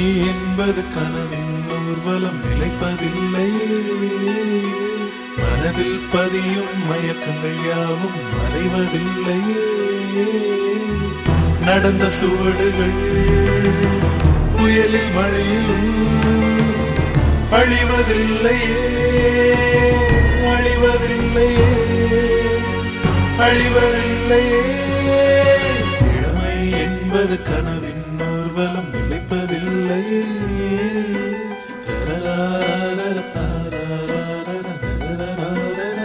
என்பது கனவின் ஊர்வலம் நிலைப்பதில்லையே மனதில் பதியும் மயக்கங்கள் யாவும் மறைவதில்லையே நடந்த சுவடுகள் புயலில் மழையிலும் அழிவதில்லையே அழிவதில்லையே அழிவதில்லையே இளமை என்பது கனவின் ஊர்வலம் நிலைப்பதில்லையே தரராரர தாராரர தரராரர.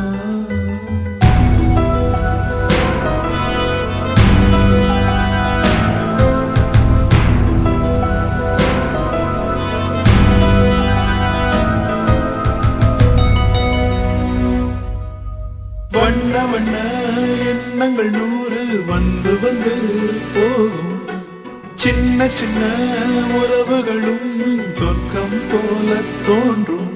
வண்ண வண்ண எண்ணங்கள் நூறு வந்து வந்து போகும் சின்ன சின்ன உறவுகளும் சொர்க்கம் போல தோன்றும்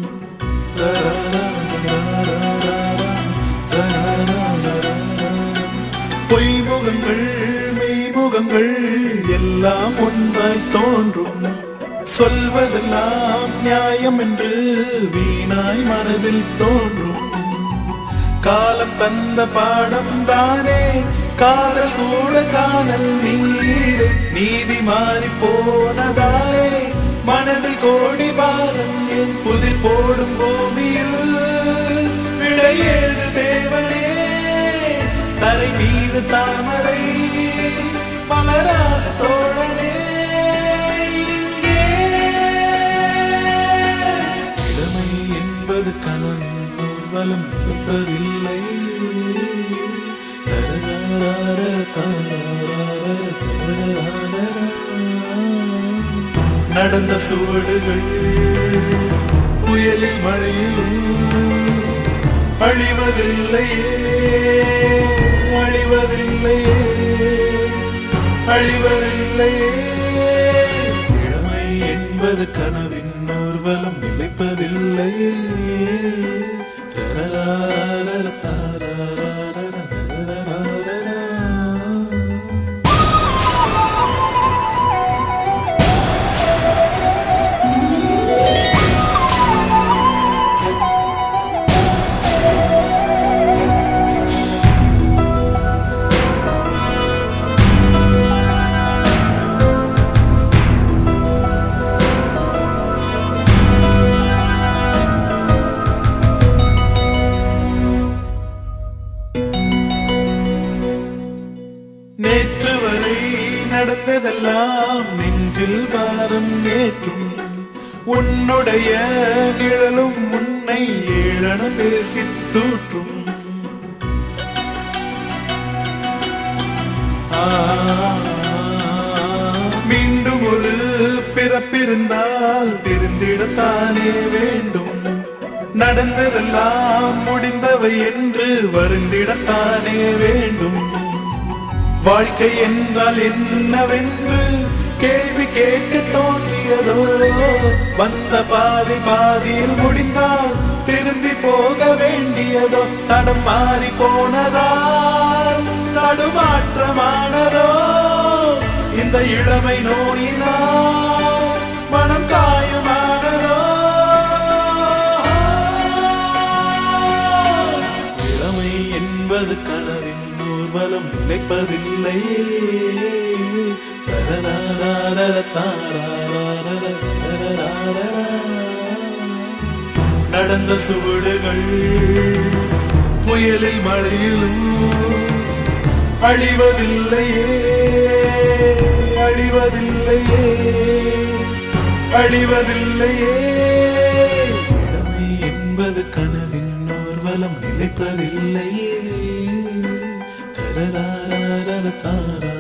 பொய்முகங்கள் மெய்முகங்கள் எல்லாம் ஒன்றாய் தோன்றும் சொல்வதெல்லாம் நியாயம் என்று வீணாய் மனதில் தோன்றும் காலம் தந்த பாடம் தானே காதல் கூட காணல் நீரே நீதி மாறி போனதாலே மனதில் கோடி பாரம் என் புதிர் போடும் பூமியில் விடையேது தேவனே தரை மீது தாமரை மலராத தோழனே இங்கே இளமை என்பது கனவின் ஊர்வலம் நிற்பதில்லை தரரார தாரார தரரார. நடந்த சுவடுகள் புயலில் மழையிலும் அழிவதில்லையே அழிவதில்லையே அழிவதில்லையே இளமை என்பது கனவின் ஊர்வலம் நிலைப்பதில்லையே தரராரர தாராரர தரராரர. நேற்று வரை நடந்ததெல்லாம் நெஞ்சில் பாரம் நேற்றும் உன்னுடைய நிழலும் உன்னை ஏழன பேசி தூற்றும் ஆ, மீண்டும் ஒரு பிறப்பிருந்தால் திருந்திடத்தானே வேண்டும் நடந்ததெல்லாம் முடிந்தவை என்று வருந்திடத்தானே வேண்டும் வாழ்க்கை என்றால் என்னவென்று கேள்வி கேட்க தோன்றியதோ வந்த பாதி பாதியில் முடிந்தால் திரும்பி போக வேண்டியதோ தடம் மாறி போனதால் தடுமாற்றமானதோ இந்த இளமை நோயினால் மனம் காயமானதோ இளமை என்பது கனவின் ஊர்வலம் நிலைப்பதில்லையே தரராரர தாராரர தரராரர. நடந்த சுவடுகள் புயலில் மழையிலும் அழிவதில்லையே அழிவதில்லையே அழிவதில்லையே இளமை என்பது கனவின் ஊர்வலம் நிலைப்பதில்லையே தரராரர தாரா